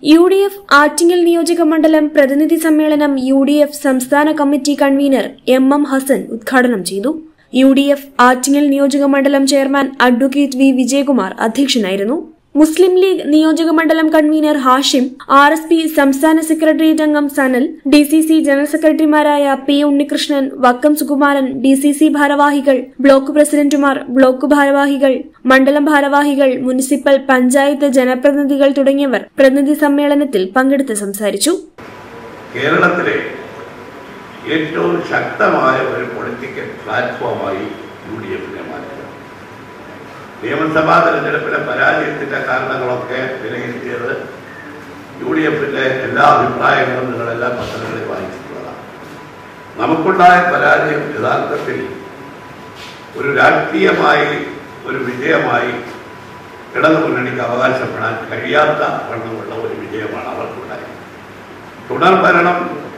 U D F Attingal നിയോജക മണ്ഡലം പ്രതിനിധി സമ്മേളനം യു ഡി എഫ് സംസ്ഥാന committee convener M M Hassan ഉദ്ഘാടനം ചെയ്തു യു ഡി എഫ് ആറ്റിങ്ങൽ നിയോജക മണ്ഡലം ചെയർമാൻ അഡ്വക്കേറ്റ് വി വിജയകുമാർ അധ്യക്ഷനായിരുന്നു മുസ്ലിം ലീഗ് നിയോജക മണ്ഡലം convener Hashim R S P സംസ്ഥാന സെക്രട്ടേറിയറ്റ് അംഗം Sanal D C C general സെക്രട്ടറിമാരായ P Unnikrishnan Vakkom Sukumaran D C C ഭാരവാഹികൾ ബ്ലോക്ക് പ്രസിഡന്റുമാർ ബ്ലോക്ക് ഭാരവാഹികൾ മണ്ഡലം ഭാരവാഹികൾ മുനിസിപ്പൽ പഞ്ചായത്ത് ജനപ്രതിനിധികൾ തുടങ്ങിയവർ പ്രതിനിധി സമ്മേളനത്തിൽ പങ്കെടുത്ത് സംസാരിച്ചു കേരളത്തിലെ ഏറ്റവും ശക്തമായ ഒരു പൊളിറ്റിക്കൽ പ്ലാറ്റ്ഫോമായി യു ഡി എഫിനെ മാറ്റുക നിയമസഭാ തെരഞ്ഞെടുപ്പിലെ പരാജയത്തിന്റെ കാരണങ്ങളൊക്കെ വിലയിരുത്തിയത് യു ഡി എഫിന്റെ എല്ലാ അഭിപ്രായങ്ങളും നിങ്ങളെല്ലാ പത്രങ്ങളിൽ വായിച്ചിട്ടുള്ളതാണ് നമുക്കുണ്ടായ പരാജയം യഥാർത്ഥത്തിൽ ഒരു രാഷ്ട്രീയമായി ഒരു വിജയമായി ഇടതു മുന്നണിക്ക് അവകാശപ്പെടാൻ കഴിയാത്ത വണ്ണമുള്ള ഒരു വിജയമാണ് അവർക്കുണ്ടായത് തുടർ ഭരണം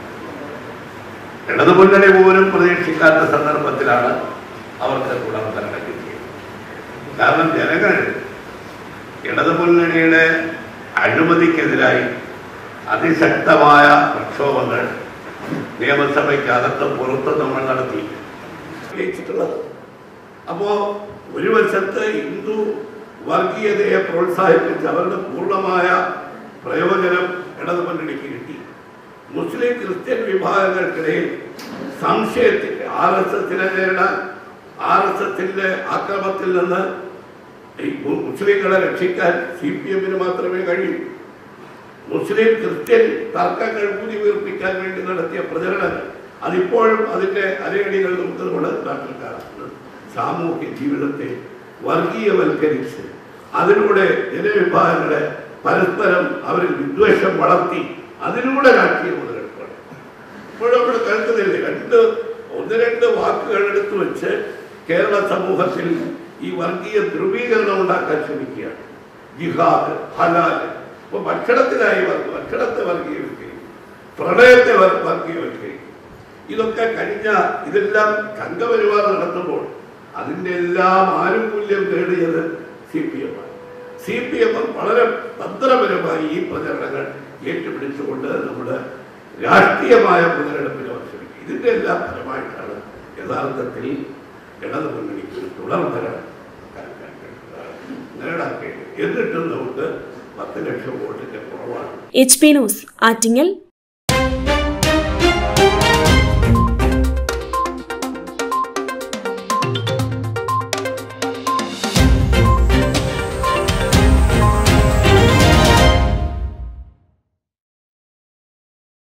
ഇടതു മുന്നണി പോലും പ്രതീക്ഷിക്കാത്ത സന്ദർഭത്തിലാണ് അവർക്ക് തുടർ ഭരണം കിട്ടിയത് കാരണം ജനങ്ങൾ ഇടതു മുന്നണിയുടെ അഴിമതിക്കെതിരായി അതിശക്തമായ പ്രക്ഷോഭങ്ങൾ നിയമസഭയ്ക്കകത്ത് പുറത്ത് നമ്മൾ നടത്തി ജയിച്ചിട്ടുള്ളത് അപ്പോ ഒരു വശത്ത് ഹിന്ദു വർഗീയതയെ പ്രോത്സാഹിപ്പിച്ച് അവരുടെ പൂർണ്ണമായ പ്രയോജനം ഇടതു മുന്നണിക്ക് കിട്ടി മുസ്ലിം ക്രിസ്ത്യൻ വിഭാഗങ്ങൾക്കിടയിൽ സംശയത്തിന്റെ ആർ എസ് എസിനെ നേരിടാൻ ആർ എസ് എസിന്റെ ആക്രമത്തിൽ നിന്ന് ഈ മു- മുസ്ലിങ്ങളെ രക്ഷിക്കാൻ സി പി എമ്മിന് മാത്രമേ കഴിയൂ മുസ്ലിം ക്രിസ്ത്യൻ തർക്കങ്ങൾ ഊതി വീർപ്പിക്കാൻ വേണ്ടി നടത്തിയ പ്രചരണങ്ങൾ അതിപ്പോഴും അതിന്റെ അരയടികൾ നമുക്ക് നമ്മുടെ നാട്ടിൽ കാണുന്നത് സാമൂഹ്യ ജീവിതത്തെ വർഗീയവൽക്കരിച്ച് അതിലൂടെ ജനവിഭാഗങ്ങളെ പരസ്പരം അവരിൽ വിദ്വേഷം വളർത്തി അതിലൂടെ രാഷ്ട്രീയ മുതലെടുപ്പാണ് ഇപ്പോഴും അവിടെ കേൾക്കുന്നില്ലേ രണ്ട് ഒന്ന് രണ്ട് വാക്കുകൾ എടുത്തു വെച്ച് കേരള സമൂഹത്തിൽ ഈ വർഗീയ ധ്രുവീകരണം ഉണ്ടാക്കാൻ ശ്രമിക്കുകയാണ് ജിഹാദ് ഹലാല് ഇപ്പൊ ഭക്ഷണത്തിനായി വർഗ ഭക്ഷണത്തെ വർഗീയവൽക്കരിക്കും പ്രളയത്തെ വർ- വർഗീയവൽക്കരിക്കും ഇതൊക്കെ കഴിഞ്ഞ ഇതെല്ലാം സംഘപരിവാർ നടത്തുമ്പോൾ അതിന്റെ എല്ലാം ആനുകൂല്യം നേടിയത് സി പി എം ആണ് സി പി എം വളരെ തന്ത്രപരമായി ഈ പ്രചരണങ്ങൾ ഏറ്റുപിടിച്ചുകൊണ്ട് നമ്മുടെ രാഷ്ട്രീയമായ മുതലെടുപ്പിന് അവർ ശ്രമിക്കും ഇതിന്റെ എല്ലാം ഫലമായിട്ടാണ് യഥാർത്ഥത്തിൽ ഇടതു മുന്നണിക്ക് ഒരു തുടർഭരണം നേടാൻ കഴിയും എന്നിട്ടും നമുക്ക് പത്ത് ലക്ഷം വോട്ടിന്റെ കുറവാണ് എച്ച് പി ന്യൂസ് ആറ്റിങ്ങൽ